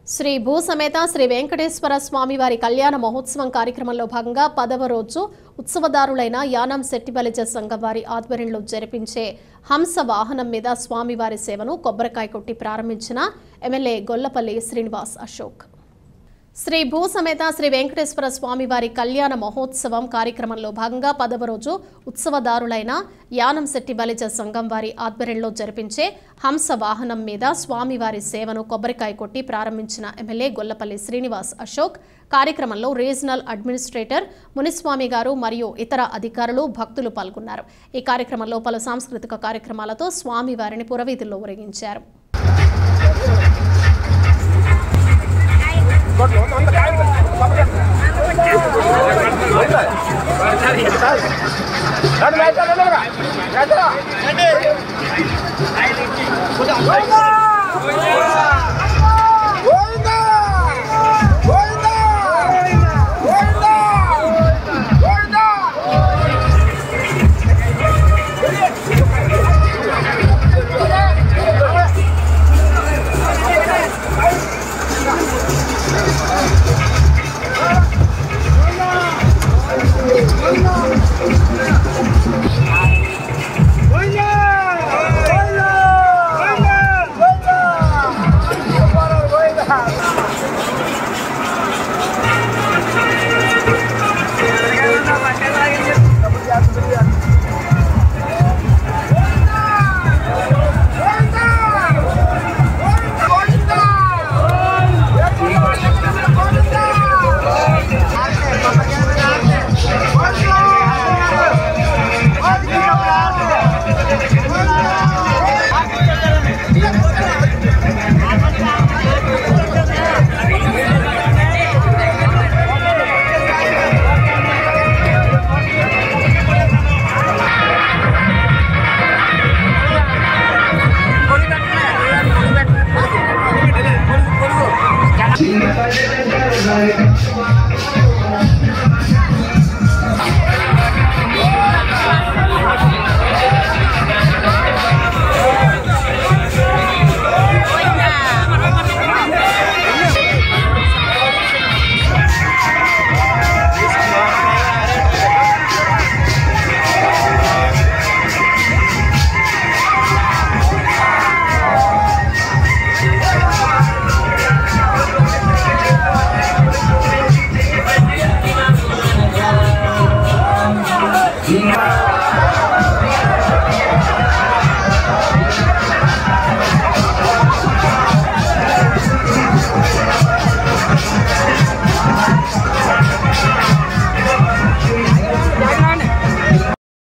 శ్రీ భూ సమేత శ్రీ వెంకటేశ్వర స్వామి వారి కళ్యాణ మహోత్సవం కార్యక్రమంలో భాగంగా పదవ రోజు ఉత్సవదారులైన యానం శెట్టిబలిజ సంఘం వారి ఆధ్వర్యంలో జరిపించే హంస వాహనం మీద స్వామివారి సేవను కొబ్బరికాయ కొట్టి ప్రారంభించిన ఎమ్మెల్యే గొల్లపల్లి శ్రీనివాస్ అశోక్ శ్రీ భూ సమేత శ్రీ వెంకటేశ్వర స్వామి వారి కళ్యాణ మహోత్సవం కార్యక్రమంలో భాగంగా పదవ రోజు ఉత్సవదారులైన యానం శెట్టి బలిజ సంఘం వారి ఆధ్వర్యంలో జరిపించే హంస వాహనం మీద స్వామివారి సేవను కొబ్బరికాయ కొట్టి ప్రారంభించిన ఎమ్మెల్యే గొల్లపల్లి శ్రీనివాస్ అశోక్ కార్యక్రమంలో రీజనల్ అడ్మినిస్ట్రేటర్ మునిస్వామి గారు మరియు ఇతర అధికారులు భక్తులు పాల్గొన్నారు ఈ కార్యక్రమంలో పలు సాంస్కృతిక కార్యక్రమాలతో స్వామివారిని పురవీధుల్లో ఊరేగించారు